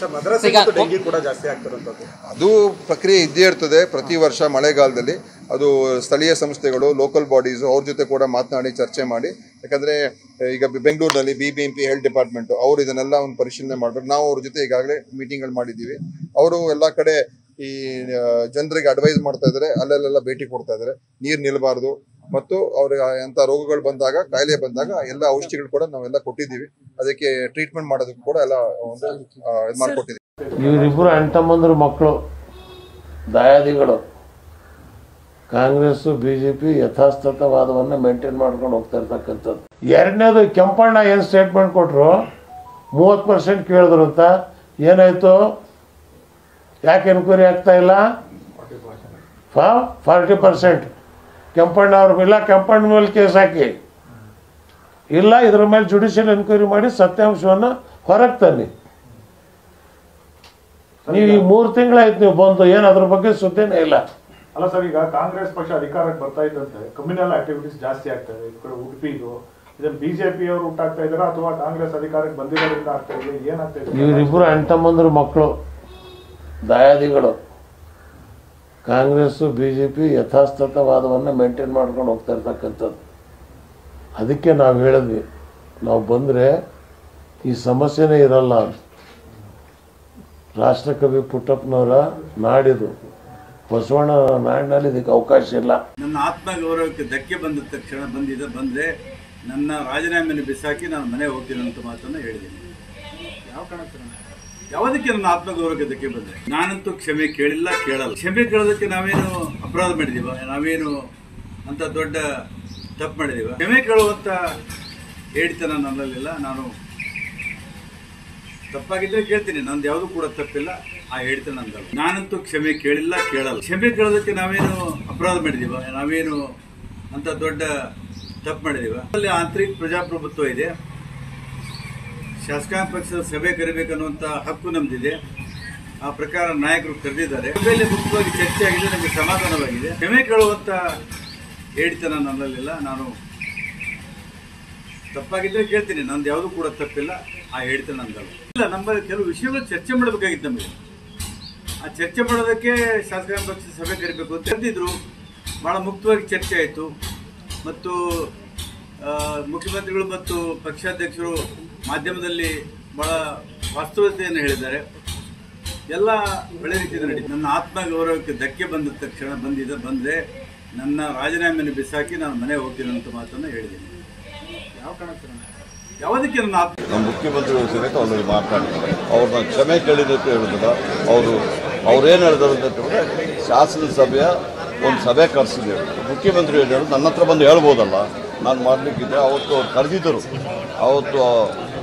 ಮದ್ರಸೆ ಈಗ- ಮತ್ತು ಡೆಂಗಿ ಕೂಡ ಜಾಸ್ತಿ ಆಗ್ತಿರುವಂಥದ್ದು ಅದು ಪ್ರಕ್ರಿಯೆ ಇದ್ದೇ ಇರ್ತದೆ ಪ್ರತಿ ವರ್ಷ ಮಳೆಗಾಲದಲ್ಲಿ ಅದು ಸ್ಥಳೀಯ ಸಂಸ್ಥೆಗಳು ಲೋಕಲ್ ಬಾಡೀಸು ಅವ್ರ ಜೊತೆ ಕೂಡ ಮಾತನಾಡಿ ಚರ್ಚೆ ಮಾಡಿ ಯಾಕಂದರೆ ಈಗ ಬೆಂಗಳೂರಿನಲ್ಲಿ B B M P health department ಅವರು ಇದನ್ನೆಲ್ಲ ಒಂದು ಪರಿಶೀಲನೆ ಮಾಡಬೇಕು ನಾವು ಅವ್ರ ಜೊತೆ ಈಗಾಗಲೇ ಮೀಟಿಂಗ್ಗಳು ಮಾಡಿದ್ದೀವಿ ಅವರು ಎಲ್ಲ ಕಡೆ ಈ ಜನರಿಗೆ ಅಡ್ವೈಸ್ ಮಾಡ್ತಾ ಇದ್ದಾರೆ ಅಲ್ಲೆಲ್ಲ ಭೇಟಿ ಕೊಡ್ತಾ ಇದ್ದಾರೆ ನೀರು ನಿಲ್ಲಬಾರ್ದು ಮತ್ತು ಅವ್ರಿಗೆ ಎಂಥ ರೋಗಗಳು ಬಂದಾಗ ಕಾಯಿಲೆ ಬಂದಾಗ ಎಲ್ಲ ಔಷಧಿಗಳು ಕೂಡ ನಾವೆಲ್ಲ ಕೊಟ್ಟಿದ್ದೀವಿ ಅದಕ್ಕೆ ಟ್ರೀಟ್ಮೆಂಟ್ ಮಾಡೋದಕ್ಕೂ ಕೂಡ ಎಲ್ಲ ಒಂದು ಇದು ಮಾಡಿಕೊಟ್ಟಿದ್ದೀವಿ ಇವರಿಬ್ಬರು ಅಣ್ತಮ್ಮಂದ್ರ ಮಕ್ಕಳು ದಾಯಾದಿಗಳು ಕಾಂಗ್ರೆಸ್ ಬಿ ಜೆ ಪಿ ಯಥಾಸ್ಥಿತವಾದವನ್ನು ಮೇಂಟೈನ್ ಮಾಡ್ಕೊಂಡು ಹೋಗ್ತಾ ಇರ್ತಕ್ಕಂಥದ್ದು ಎರಡನೇದು ಕೆಂಪಣ್ಣ ಏನು ಸ್ಟೇಟ್ಮೆಂಟ್ ಕೊಟ್ಟರು ಮೂವತ್ತು ಪರ್ಸೆಂಟ್ ಕೇಳಿದ್ರು ಅಂತ ಏನಾಯಿತು ಯಾಕೆ ಎನ್ಕ್ವೈರಿ ಆಗ್ತಾ ಇಲ್ಲ ಫಾ ಫಾರ್ಟಿ ಪರ್ಸೆಂಟ್ ಕೆಂಪಣ್ಣ ಅವ್ರ ಇಲ್ಲ ಕೆಂಪಣ್ಣ ಮೇಲೆ ಕೇಸ್ ಹಾಕಿ ಇಲ್ಲ ಇದ್ರ ಮೇಲೆ ಜುಡಿಷಿಯಲ್ ಎನ್ಕ್ವೈರಿ ಮಾಡಿ ಸತ್ಯಾಂಶವನ್ನು ಹೊರಗೆ ತನ್ನಿ ನೀವು ಈ ಮೂರು ತಿಂಗಳಾಯ್ತು ನೀವು ಬಂದು ಏನು ಅದ್ರ ಬಗ್ಗೆ ಸುದ್ದಿನೇ ಇಲ್ಲ ಅಲ್ಲ ಸರ್ ಈಗ ಕಾಂಗ್ರೆಸ್ ಪಕ್ಷ ಅಧಿಕಾರಕ್ಕೆ ಬರ್ತಾ ಇದ್ದಂತೆ ಕಮ್ಯುನಲ್ ಆಕ್ಟಿವಿಟೀಸ್ ಜಾಸ್ತಿ ಆಗ್ತಾ ಇದೆ ಈ ಕಡೆ ಉಡುಪಿದು ಇದನ್ನ ಬಿಜೆಪಿ ಅವರು ಹುಟ್ಟಾಗ್ತಾ ಇದಾರ ಅಥವಾ ಕಾಂಗ್ರೆಸ್ ಅಧಿಕಾರಕ್ಕೆ ಬಂದಿರೋದ್ರಿಂದ ಆಗ್ತಾ ಇದೆ ಏನಾಗ್ತಾ ಇದೆ ಇವರಿಬ್ಬರು ಅಣ್ತಮ್ಮಂದ್ರ ಮಕ್ಕಳು ದಾಯಾದಿಗಳು ಕಾಂಗ್ರೆಸ್ ಬಿ ಜೆ ಪಿ ಯಥಾಸ್ಥಿತವಾದವನ್ನು ಮೇಂಟೈನ್ ಮಾಡ್ಕೊಂಡು ಹೋಗ್ತಾ ಇರ್ತಕ್ಕಂಥದ್ದು ಅದಕ್ಕೆ ನಾವು ಹೇಳಿದ್ವಿ ನಾವು ಬಂದರೆ ಈ ಸಮಸ್ಯೆನೇ ಇರಲ್ಲ ಅಂತ ರಾಷ್ಟ್ರಕವಿ ಪುಟ್ಟಪ್ಪನವರ ನಾಡಿದು ಬಸವಣ್ಣ ನಾಡಿನಲ್ಲಿ ಇದಕ್ಕೆ ಅವಕಾಶ ಇಲ್ಲ ನನ್ನ ಆತ್ಮಗೌರವಕ್ಕೆ ಧಕ್ಕೆ ಬಂದ ತಕ್ಷಣ ಬಂದಿದ್ದ ಬಂದರೆ ನನ್ನ ರಾಜೀನಾಮೆಯನ್ನು ಬಿಸಾಕಿ ನಾನು ಮನೆ ಹೋಗ್ತೀನಿ ಅಂತ ಮಾತನ್ನು ಹೇಳಿದ್ದೀನಿ ಯಾವ ಕಾರಣಕ್ಕೆ ನಾನು? ಯಾವುದಕ್ಕೆ ನನ್ನ ಆತ್ಮಗೌರವಕ್ಕೆ ಧಕ್ಕೆ ಬಂದರೆ ನಾನಂತೂ ಕ್ಷಮೆ ಕೇಳಿಲ್ಲ ಕೇಳಲ್ಲ ಕ್ಷಮೆ ಕೇಳೋದಕ್ಕೆ ನಾವೇನು ಅಪರಾಧ ಮಾಡಿದೀವ ನಾವೇನು ಅಂತ ದೊಡ್ಡ ತಪ್ಪು ಮಾಡಿದೀವ ಕ್ಷಮೆ ಕೇಳುವಂತ ಹೇಳ್ತಾನ ನನ್ನಲ್ಲಿಲ್ಲ ನಾನು ತಪ್ಪಾಗಿದ್ರೆ ಕೇಳ್ತೀನಿ ನಂದು ಯಾವುದು ಕೂಡ ತಪ್ಪಿಲ್ಲ ಆ ಹೇಳ್ತೇನೆ ನಂದಲ್ಲ ನಾನಂತೂ ಕ್ಷಮೆ ಕೇಳಿಲ್ಲ ಕೇಳಲ್ಲ ಕ್ಷಮೆ ಕೇಳೋದಕ್ಕೆ ನಾವೇನು ಅಪರಾಧ ಮಾಡಿದೀವ ನಾವೇನು ಅಂತ ದೊಡ್ಡ ತಪ್ಪು ಮಾಡಿದೀವ ಅಲ್ಲಿ ಆಂತರಿಕ ಪ್ರಜಾಪ್ರಭುತ್ವ ಇದೆ ಶಾಸಕಾಂಗ ಪಕ್ಷದ ಸಭೆ ಕರಿಬೇಕನ್ನುವಂತ ಹಕ್ಕು ನಮ್ದಿದೆ ಆ ಪ್ರಕಾರ ನಾಯಕರು ಕರೆದಿದ್ದಾರೆ ಸಭೆಯಲ್ಲಿ ಮುಖ್ಯವಾಗಿ ಚರ್ಚೆ ಆಗಿದೆ ನಮಗೆ ಸಮಾಧಾನವಾಗಿದೆ ಕ್ಷಮೆ ಕೇಳುವಂತ ಹೇಳ್ತೇನೆ ನನ್ನಲ್ಲಿಲ್ಲ ನಾನು ತಪ್ಪಾಗಿದ್ರೆ ಕೇಳ್ತೀನಿ ನಂದು ಯಾವುದು ಕೂಡ ತಪ್ಪಿಲ್ಲ ಆ ಹೇಳ್ತೇನೆ ನಂದಲ್ಲ ಇಲ್ಲ ನಮ್ಮ ಕೆಲವು ವಿಷಯಗಳು ಚರ್ಚೆ ಮಾಡಬೇಕಾಗಿತ್ತು ನಮಗೆ ಆ ಚರ್ಚೆ ಮಾಡೋದಕ್ಕೆ ಶಾಸಕಾಂಗ ಪಕ್ಷದ ಸಭೆ ಕರಿಬೇಕು ಅಂತ ಕರೆದಿದ್ರು ಭಾಳ ಮುಕ್ತವಾಗಿ ಚರ್ಚೆ ಆಯಿತು ಮತ್ತು ಆ, ಮುಖ್ಯಮಂತ್ರಿಗಳು ಮತ್ತು ಪಕ್ಷಾಧ್ಯಕ್ಷರು ಮಾಧ್ಯಮದಲ್ಲಿ ಭಾಳ ವಾಸ್ತವತೆಯನ್ನು ಹೇಳಿದ್ದಾರೆ ಎಲ್ಲ ಒಳ್ಳೆ ರೀತಿಯಿಂದ ನಡೀತು ನನ್ನ ಆತ್ಮಗೌರವಕ್ಕೆ ಧಕ್ಕೆ ಬಂದ ತಕ್ಷಣ ಬಂದಿದ್ದ ಬಂದರೆ ನನ್ನ ರಾಜೀನಾಮೆಯನ್ನು ಬಿಸಾಕಿ ನಾನು ಮನೆ ಹೋಗ್ತೀನಿ ಅಂತ ಮಾತನ್ನು ಹೇಳಿದ್ದೀನಿ ಯಾವ ಕಾರಣಕ್ಕೆ ನಾನು? ಯಾವುದಕ್ಕೆ ನನ್ನ ಆತ್ಮ ನಮ್ಮ ಮುಖ್ಯಮಂತ್ರಿಗಳು ಸಮೇತ ಅವರಲ್ಲಿ ಮಾತನಾಡಿದ್ದಾರೆ ಅವ್ರನ್ನ ಕ್ಷಮೆ ಕೇಳಿದ್ದಕ್ಕೆ ಹೇಳಿದ್ರ ಅವರು ಅವ್ರೇನು ಹೇಳಿದ್ರು ಅಂತ ಹೇಳಿದ್ರೆ ಶಾಸನ ಸಭೆಯ ಒಂದು ಸಭೆ ಕರೆಸಿದ್ದೇವೆ ಮುಖ್ಯಮಂತ್ರಿ ಏನು ಹೇಳಿದ್ರು ನನ್ನ ಹತ್ರ ಬಂದು ಹೇಳ್ಬೋದಲ್ಲ ನಾನು ಮಾಡಲಿಕ್ಕಿದ್ದೆ ಅವತ್ತು ಅವ್ರು ಕರೆದಿದ್ದರು ಅವತ್ತು